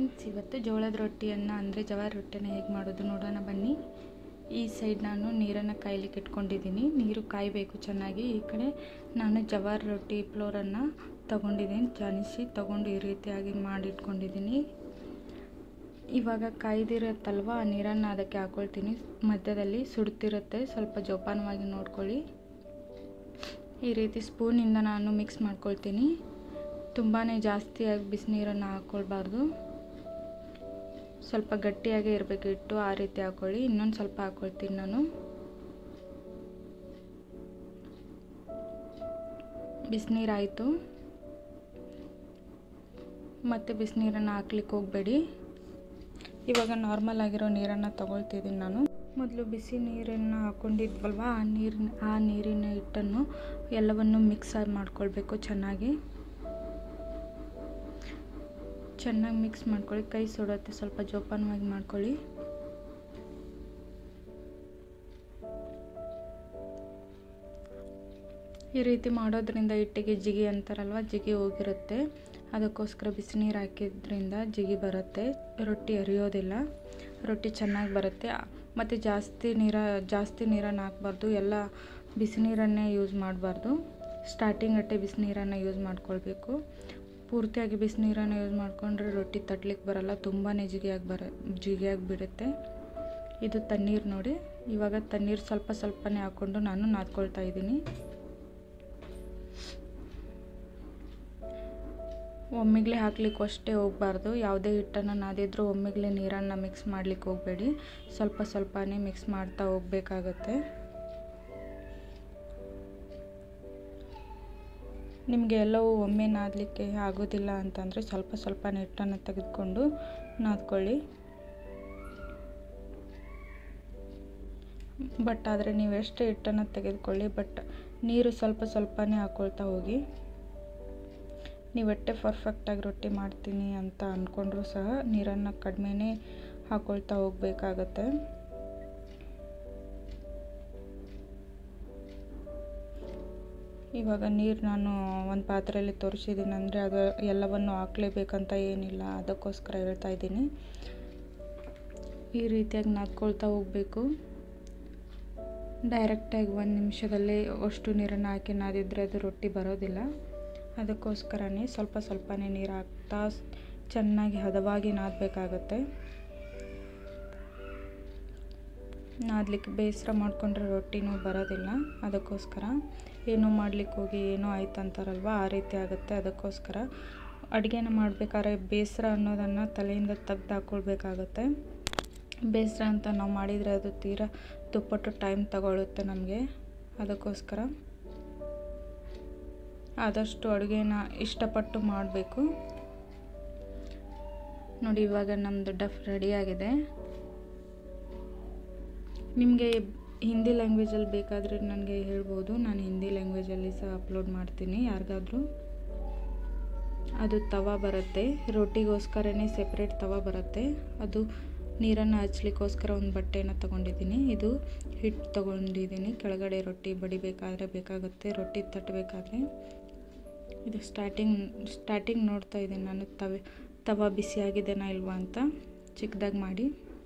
friends ಇವತ್ತು ಜೋಳದ ರೊಟ್ಟಿಯನ್ನು ಅಂದರೆ ಜವಾರಿ ರೊಟ್ಟಿನ ಹೇಗೆ ಮಾಡೋದು ನೋಡೋಣ ಬನ್ನಿ ಈ ಸೈಡ್ ನಾನು ನೀರನ್ನು ಕಾಯ್ಲಿಕ್ಕೆ ಇಟ್ಕೊಂಡಿದ್ದೀನಿ ನೀರು ಕಾಯಬೇಕು ಚೆನ್ನಾಗಿ ಈ ಕಡೆ ನಾನು ಜವಾರಿ ರೊಟ್ಟಿ ಫ್ಲೋರನ್ನು ತೊಗೊಂಡಿದ್ದೀನಿ ಜಾನಿಸಿ ತೊಗೊಂಡು ಈ ರೀತಿಯಾಗಿ ಮಾಡಿಟ್ಕೊಂಡಿದ್ದೀನಿ ಇವಾಗ ಕಾಯ್ದಿರುತ್ತಲ್ವ ಆ ನೀರನ್ನು ಅದಕ್ಕೆ ಹಾಕ್ಕೊಳ್ತೀನಿ ಮಧ್ಯದಲ್ಲಿ ಸುಡ್ತಿರುತ್ತೆ ಸ್ವಲ್ಪ ಜೋಪಾನವಾಗಿ ನೋಡ್ಕೊಳ್ಳಿ ಈ ರೀತಿ ಸ್ಪೂನಿಂದ ನಾನು ಮಿಕ್ಸ್ ಮಾಡ್ಕೊಳ್ತೀನಿ ತುಂಬಾ ಜಾಸ್ತಿಯಾಗಿ ಬಿಸಿನೀರನ್ನು ಹಾಕ್ಕೊಳ್ಬಾರ್ದು ಸ್ವಲ್ಪ ಗಟ್ಟಿಯಾಗೇ ಇರಬೇಕು ಇಟ್ಟು ಆ ರೀತಿ ಹಾಕ್ಕೊಳ್ಳಿ ಇನ್ನೊಂದು ಸ್ವಲ್ಪ ಹಾಕ್ಕೊಳ್ತೀನಿ ನಾನು ಬಿಸಿನೀರು ಆಯಿತು ಮತ್ತು ಬಿಸಿನೀರನ್ನು ಹಾಕ್ಲಿಕ್ಕೆ ಹೋಗಬೇಡಿ ಇವಾಗ ನಾರ್ಮಲ್ ಆಗಿರೋ ನೀರನ್ನು ತಗೊಳ್ತಿದ್ದೀನಿ ನಾನು ಮೊದಲು ಬಿಸಿ ನೀರನ್ನು ಹಾಕ್ಕೊಂಡಿದ್ವಲ್ವ ಆ ನೀರಿನ ಆ ನೀರಿನ ಹಿಟ್ಟನ್ನು ಎಲ್ಲವನ್ನು ಮಿಕ್ಸ್ ಮಾಡ್ಕೊಳ್ಬೇಕು ಚೆನ್ನಾಗಿ ಚೆನ್ನಾಗಿ ಮಿಕ್ಸ್ ಮಾಡ್ಕೊಳ್ಳಿ ಕೈ ಸುಡುತ್ತೆ ಸ್ವಲ್ಪ ಜೋಪಾನವಾಗಿ ಮಾಡ್ಕೊಳ್ಳಿ ಈ ರೀತಿ ಮಾಡೋದ್ರಿಂದ ಹಿಟ್ಟಿಗೆ ಜಿಗಿ ಅಂತಾರಲ್ವ ಜಿಗಿ ಹೋಗಿರುತ್ತೆ ಅದಕ್ಕೋಸ್ಕರ ಬಿಸಿನೀರು ಹಾಕಿದ್ರಿಂದ ಜಿಗಿ ಬರುತ್ತೆ ರೊಟ್ಟಿ ಅರಿಯೋದಿಲ್ಲ ರೊಟ್ಟಿ ಚೆನ್ನಾಗಿ ಬರುತ್ತೆ ಮತ್ತು ಜಾಸ್ತಿ ನೀರ ಜಾಸ್ತಿ ನೀರನ್ನು ಹಾಕ್ಬಾರ್ದು ಎಲ್ಲ ಬಿಸಿನೀರನ್ನೇ ಯೂಸ್ ಮಾಡಬಾರ್ದು ಸ್ಟಾರ್ಟಿಂಗ್ ಅಟ್ಟೆ ಬಿಸಿನೀರನ್ನು ಯೂಸ್ ಮಾಡ್ಕೊಳ್ಬೇಕು ಪೂರ್ತಿಯಾಗಿ ಬಿಸಿನೀರನ್ನು ಯೂಸ್ ಮಾಡಿಕೊಂಡ್ರೆ ರೊಟ್ಟಿ ತಟ್ಲಿಕ್ಕೆ ಬರಲ್ಲ ತುಂಬಾ ಜಿಗಿಯಾಗಿ ಬರ ಜಿಗಿಯಾಗಿ ಬಿಡುತ್ತೆ ಇದು ತಣ್ಣೀರು ನೋಡಿ ಇವಾಗ ತಣ್ಣೀರು ಸ್ವಲ್ಪ ಸ್ವಲ್ಪನೇ ಹಾಕ್ಕೊಂಡು ನಾನು ನಾದ್ಕೊಳ್ತಾ ಇದ್ದೀನಿ ಒಮ್ಮಿಗ್ಲೇ ಹಾಕ್ಲಿಕ್ಕೆ ಅಷ್ಟೇ ಹೋಗಬಾರ್ದು ಯಾವುದೇ ಹಿಟ್ಟನ್ನು ನಾದಿದ್ರೂ ಒಮ್ಮಿಗ್ಲೇ ನೀರನ್ನು ಮಿಕ್ಸ್ ಮಾಡ್ಲಿಕ್ಕೆ ಹೋಗಬೇಡಿ ಸ್ವಲ್ಪ ಸ್ವಲ್ಪನೇ ಮಿಕ್ಸ್ ಮಾಡ್ತಾ ಹೋಗಬೇಕಾಗತ್ತೆ ನಿಮಗೆ ಎಲ್ಲವೂ ಒಮ್ಮೆ ನಾದಲಿಕ್ಕೆ ಆಗೋದಿಲ್ಲ ಅಂತಂದರೆ ಸ್ವಲ್ಪ ಸ್ವಲ್ಪ ಹಿಟ್ಟನ್ನು ತೆಗೆದುಕೊಂಡು ನಾದ್ಕೊಳ್ಳಿ ಬಟ್ ಆದರೆ ನೀವು ಎಷ್ಟು ಹಿಟ್ಟನ್ನು ತೆಗೆದುಕೊಳ್ಳಿ ಬಟ್ ನೀರು ಸ್ವಲ್ಪ ಸ್ವಲ್ಪನೇ ಹಾಕ್ಕೊಳ್ತಾ ಹೋಗಿ ನೀವಟ್ಟೆ ಪರ್ಫೆಕ್ಟಾಗಿ ರೊಟ್ಟಿ ಮಾಡ್ತೀನಿ ಅಂತ ಅಂದ್ಕೊಂಡ್ರೂ ಸಹ ನೀರನ್ನು ಕಡಿಮೆನೇ ಹಾಕ್ಕೊಳ್ತಾ ಹೋಗಬೇಕಾಗತ್ತೆ ಇವಾಗ ನೀರು ನಾನು ಒಂದು ಪಾತ್ರೆಯಲ್ಲಿ ತೋರಿಸಿದ್ದೀನಿ ಅಂದರೆ ಅದು ಎಲ್ಲವನ್ನು ಹಾಕ್ಲೇಬೇಕಂತ ಏನಿಲ್ಲ ಅದಕ್ಕೋಸ್ಕರ ಹೇಳ್ತಾ ಇದ್ದೀನಿ ಈ ರೀತಿಯಾಗಿ ನಾದ್ಕೊಳ್ತಾ ಹೋಗಬೇಕು ಡೈರೆಕ್ಟಾಗಿ ಒಂದು ನಿಮಿಷದಲ್ಲಿ ಅಷ್ಟು ನೀರನ್ನು ಹಾಕಿ ನಾದಿದ್ರೆ ಅದು ರೊಟ್ಟಿ ಬರೋದಿಲ್ಲ ಅದಕ್ಕೋಸ್ಕರನೇ ಸ್ವಲ್ಪ ಸ್ವಲ್ಪನೇ ನೀರು ಹಾಕ್ತಾ ಚೆನ್ನಾಗಿ ಹದವಾಗಿ ನಾದಬೇಕಾಗತ್ತೆ ನಾದಲಿಕ್ಕೆ ಬೇಸರ ಮಾಡಿಕೊಂಡ್ರೆ ರೊಟ್ಟಿನೂ ಬರೋದಿಲ್ಲ ಅದಕ್ಕೋಸ್ಕರ ಏನೋ ಮಾಡ್ಲಿಕ್ಕೆ ಹೋಗಿ ಏನೋ ಆಯ್ತು ಅಂತಾರಲ್ವ ಆ ರೀತಿ ಆಗುತ್ತೆ ಅದಕ್ಕೋಸ್ಕರ ಅಡುಗೆನ ಮಾಡಬೇಕಾದ್ರೆ ಬೇಸರ ಅನ್ನೋದನ್ನು ತಲೆಯಿಂದ ತೆಗ್ದು ಹಾಕ್ಕೊಳ್ಬೇಕಾಗತ್ತೆ ಬೇಸರ ಅಂತ ನಾವು ಮಾಡಿದರೆ ಅದು ತೀರಾ ದುಪ್ಪಟ್ಟು ಟೈಮ್ ತಗೊಳ್ಳುತ್ತೆ ನಮಗೆ ಅದಕ್ಕೋಸ್ಕರ ಆದಷ್ಟು ಅಡುಗೆನ ಇಷ್ಟಪಟ್ಟು ಮಾಡಬೇಕು ನೋಡಿ ಇವಾಗ ನಮ್ಮದು ಡಫ್ ರೆಡಿಯಾಗಿದೆ ನಿಮಗೆ ಹಿಂದಿ ಲ್ಯಾಂಗ್ವೇಜಲ್ಲಿ ಬೇಕಾದರೆ ನನಗೆ ಹೇಳ್ಬೋದು ನಾನು ಹಿಂದಿ ಲ್ಯಾಂಗ್ವೇಜಲ್ಲಿ ಸಹ ಅಪ್ಲೋಡ್ ಮಾಡ್ತೀನಿ ಯಾರಿಗಾದ್ರೂ ಅದು ತವ ಬರುತ್ತೆ ರೊಟ್ಟಿಗೋಸ್ಕರನೇ ಸೆಪ್ರೇಟ್ ತವ ಬರುತ್ತೆ ಅದು ನೀರನ್ನು ಹಚ್ಲಿಕ್ಕೋಸ್ಕರ ಒಂದು ಬಟ್ಟೆನ ತೊಗೊಂಡಿದ್ದೀನಿ ಇದು ಹಿಟ್ಟು ತೊಗೊಂಡಿದ್ದೀನಿ ಕೆಳಗಡೆ ರೊಟ್ಟಿ ಬಡಿಬೇಕಾದ್ರೆ ಬೇಕಾಗುತ್ತೆ ರೊಟ್ಟಿ ತಟ್ಟಬೇಕಾದ್ರೆ ಇದು ಸ್ಟಾರ್ಟಿಂಗ್ ಸ್ಟಾರ್ಟಿಂಗ್ ನೋಡ್ತಾ ಇದ್ದೀನಿ ನಾನು ತವೆ ತವ ಬಿಸಿಯಾಗಿದೆನಾ ಇಲ್ವಾ ಅಂತ ಚಿಕ್ಕದಾಗಿ ಮಾಡಿ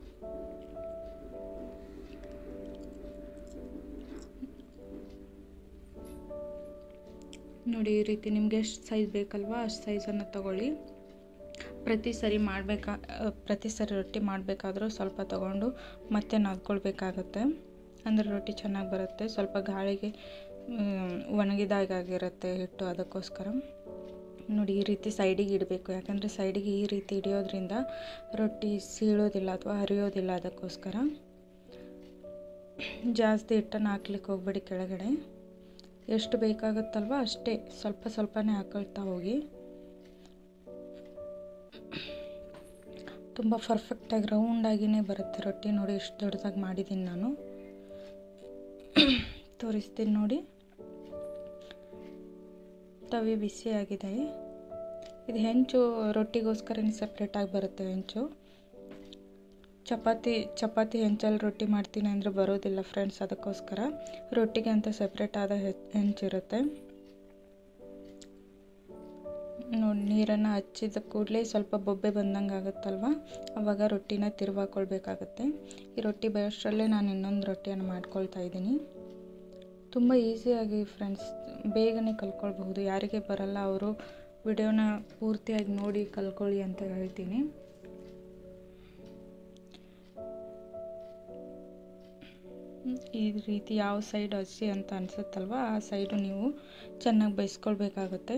ನೋಡಿ ಈ ರೀತಿ ನಿಮಗೆ ಎಷ್ಟು ಸೈಜ್ ಬೇಕಲ್ವಾ ಅಷ್ಟು ಸೈಜನ್ನು ತಗೊಳ್ಳಿ ಪ್ರತಿ ಸರಿ ಮಾಡಬೇಕಾ ಪ್ರತಿ ಸರಿ ರೊಟ್ಟಿ ಮಾಡಬೇಕಾದ್ರೂ ಸ್ವಲ್ಪ ತಗೊಂಡು ಮತ್ತೆ ನಾದ್ಕೊಳ್ಬೇಕಾಗತ್ತೆ ಅಂದರೆ ರೊಟ್ಟಿ ಚೆನ್ನಾಗಿ ಬರುತ್ತೆ ಸ್ವಲ್ಪ ಗಾಳಿಗೆ ಒಣಗಿದಾಗಿರುತ್ತೆ ಹಿಟ್ಟು ಅದಕ್ಕೋಸ್ಕರ ನೋಡಿ ಈ ರೀತಿ ಸೈಡಿಗೆ ಇಡಬೇಕು ಯಾಕಂದರೆ ಸೈಡಿಗೆ ಈ ರೀತಿ ಹಿಡಿಯೋದ್ರಿಂದ ರೊಟ್ಟಿ ಸೀಳೋದಿಲ್ಲ ಅಥವಾ ಹರಿಯೋದಿಲ್ಲ ಅದಕ್ಕೋಸ್ಕರ ಜಾಸ್ತಿ ಹಿಟ್ಟನ್ನು ಹಾಕ್ಲಿಕ್ಕೆ ಹೋಗ್ಬೇಡಿ ಕೆಳಗಡೆ ಎಷ್ಟು ಬೇಕಾಗುತ್ತಲ್ವ ಅಷ್ಟೇ ಸ್ವಲ್ಪ ಸ್ವಲ್ಪನೇ ಹಾಕೊಳ್ತಾ ಹೋಗಿ ತುಂಬ ಪರ್ಫೆಕ್ಟಾಗಿ ರೌಂಡಾಗಿಯೇ ಬರುತ್ತೆ ರೊಟ್ಟಿ ನೋಡಿ ಎಷ್ಟು ದೊಡ್ಡದಾಗಿ ಮಾಡಿದ್ದೀನಿ ನಾನು ತೋರಿಸ್ತೀನಿ ನೋಡಿ ತವಿ ಬಿಸಿಯಾಗಿದೆ ಇದು ಹೆಂಚು ರೊಟ್ಟಿಗೋಸ್ಕರನೇ ಸಪ್ರೇಟಾಗಿ ಬರುತ್ತೆ ಹೆಂಚು ಚಪಾತಿ ಚಪಾತಿ ಹೆಂಚಲ್ಲಿ ರೊಟ್ಟಿ ಮಾಡ್ತೀನಿ ಅಂದರೆ ಬರೋದಿಲ್ಲ ಫ್ರೆಂಡ್ಸ್ ಅದಕ್ಕೋಸ್ಕರ ರೊಟ್ಟಿಗೆ ಅಂತ ಸಪ್ರೇಟ್ ಆದ ಹೆಂಚಿರುತ್ತೆ ನೋಡಿ ನೀರನ್ನು ಹಚ್ಚಿದ ಕೂಡಲೇ ಸ್ವಲ್ಪ ಬೊಬ್ಬೆ ಬಂದಂಗೆ ಆಗುತ್ತಲ್ವ ಆವಾಗ ರೊಟ್ಟಿನ ತಿರುವಾಕೊಳ್ಬೇಕಾಗತ್ತೆ ಈ ರೊಟ್ಟಿ ಬೇಯೋಷ್ಟರಲ್ಲೇ ನಾನು ಇನ್ನೊಂದು ರೊಟ್ಟಿಯನ್ನು ಮಾಡ್ಕೊಳ್ತಾ ಇದ್ದೀನಿ ತುಂಬ ಈಸಿಯಾಗಿ ಫ್ರೆಂಡ್ಸ್ ಬೇಗನೆ ಕಲ್ತ್ಕೊಳ್ಬಹುದು ಯಾರಿಗೆ ಬರಲ್ಲ ಅವರು ವಿಡಿಯೋನ ಪೂರ್ತಿಯಾಗಿ ನೋಡಿ ಕಲ್ತ್ಕೊಳ್ಳಿ ಅಂತ ಹೇಳ್ತೀನಿ ಈ ರೀತಿ ಯಾವ ಸೈಡ್ ಹಸಿ ಅಂತ ಅನಿಸುತ್ತಲ್ವ ಆ ಸೈಡು ನೀವು ಚೆನ್ನಾಗಿ ಬೇಯಿಸ್ಕೊಳ್ಬೇಕಾಗತ್ತೆ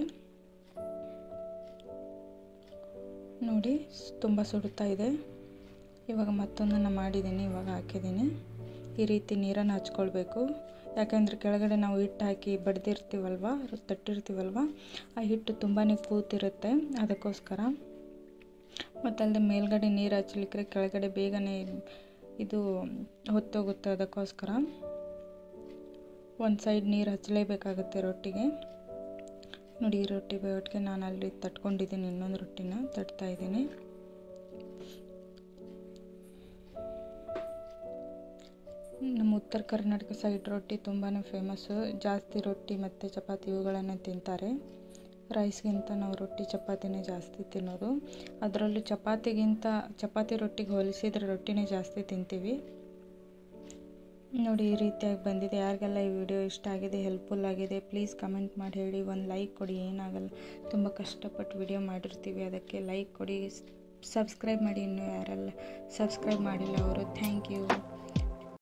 ನೋಡಿ ತುಂಬ ಸುಡುತ್ತಾ ಇದೆ ಇವಾಗ ಮತ್ತೊಂದನ್ನು ಮಾಡಿದ್ದೀನಿ ಇವಾಗ ಹಾಕಿದ್ದೀನಿ ಈ ರೀತಿ ನೀರನ್ನು ಹಚ್ಕೊಳ್ಬೇಕು ಯಾಕೆಂದರೆ ಕೆಳಗಡೆ ನಾವು ಹಿಟ್ಟು ಹಾಕಿ ಬಡ್ದಿರ್ತೀವಲ್ವ ತಟ್ಟಿರ್ತೀವಲ್ವ ಆ ಹಿಟ್ಟು ತುಂಬಾ ಕೂತಿರುತ್ತೆ ಅದಕ್ಕೋಸ್ಕರ ಮತ್ತಲ್ಲದೆ ಮೇಲ್ಗಡೆ ನೀರು ಹಚ್ಚಲಿಕ್ಕೆ ಕೆಳಗಡೆ ಬೇಗನೆ ಇದು ಹೊತ್ತೋಗುತ್ತೆ ಅದಕ್ಕೋಸ್ಕರ ಒಂದು ಸೈಡ್ ನೀರು ಹಚ್ಚಲೇಬೇಕಾಗುತ್ತೆ ರೊಟ್ಟಿಗೆ ನೋಡಿ ಈ ರೊಟ್ಟಿ ಬೇಯೋಟ್ಟಿಗೆ ನಾನು ಅಲ್ಲಿ ತಟ್ಕೊಂಡಿದ್ದೀನಿ ಇನ್ನೊಂದು ರೊಟ್ಟಿನ ತಟ್ತಾ ಇದ್ದೀನಿ ನಮ್ಮ ಉತ್ತರ ಕರ್ನಾಟಕ ಸೈಡ್ ರೊಟ್ಟಿ ತುಂಬಾ ಫೇಮಸ್ಸು ಜಾಸ್ತಿ ರೊಟ್ಟಿ ಮತ್ತು ಚಪಾತಿ ಇವುಗಳನ್ನು ತಿಂತಾರೆ ರೈಸ್ಗಿಂತ ನಾವು ರೊಟ್ಟಿ ಚಪಾತಿನೇ ಜಾಸ್ತಿ ತಿನ್ನೋದು ಅದರಲ್ಲೂ ಚಪಾತಿಗಿಂತ ಚಪಾತಿ ರೊಟ್ಟಿಗೆ ಹೋಲಿಸಿದರೆ ರೊಟ್ಟಿನೇ ಜಾಸ್ತಿ ತಿಂತೀವಿ ನೋಡಿ ಈ ರೀತಿಯಾಗಿ ಬಂದಿದೆ ಯಾರಿಗೆಲ್ಲ ಈ ವಿಡಿಯೋ ಇಷ್ಟ ಆಗಿದೆ ಹೆಲ್ಪ್ಫುಲ್ ಆಗಿದೆ ಪ್ಲೀಸ್ ಕಮೆಂಟ್ ಮಾಡಿ ಹೇಳಿ ಒಂದು ಲೈಕ್ ಕೊಡಿ ಏನಾಗಲ್ಲ ತುಂಬ ಕಷ್ಟಪಟ್ಟು ವಿಡಿಯೋ ಮಾಡಿರ್ತೀವಿ ಅದಕ್ಕೆ ಲೈಕ್ ಕೊಡಿ ಸಬ್ಸ್ಕ್ರೈಬ್ ಮಾಡಿ ಇನ್ನೂ ಯಾರೆಲ್ಲ ಸಬ್ಸ್ಕ್ರೈಬ್ ಮಾಡಿಲ್ಲ ಅವರು ಥ್ಯಾಂಕ್ ಯು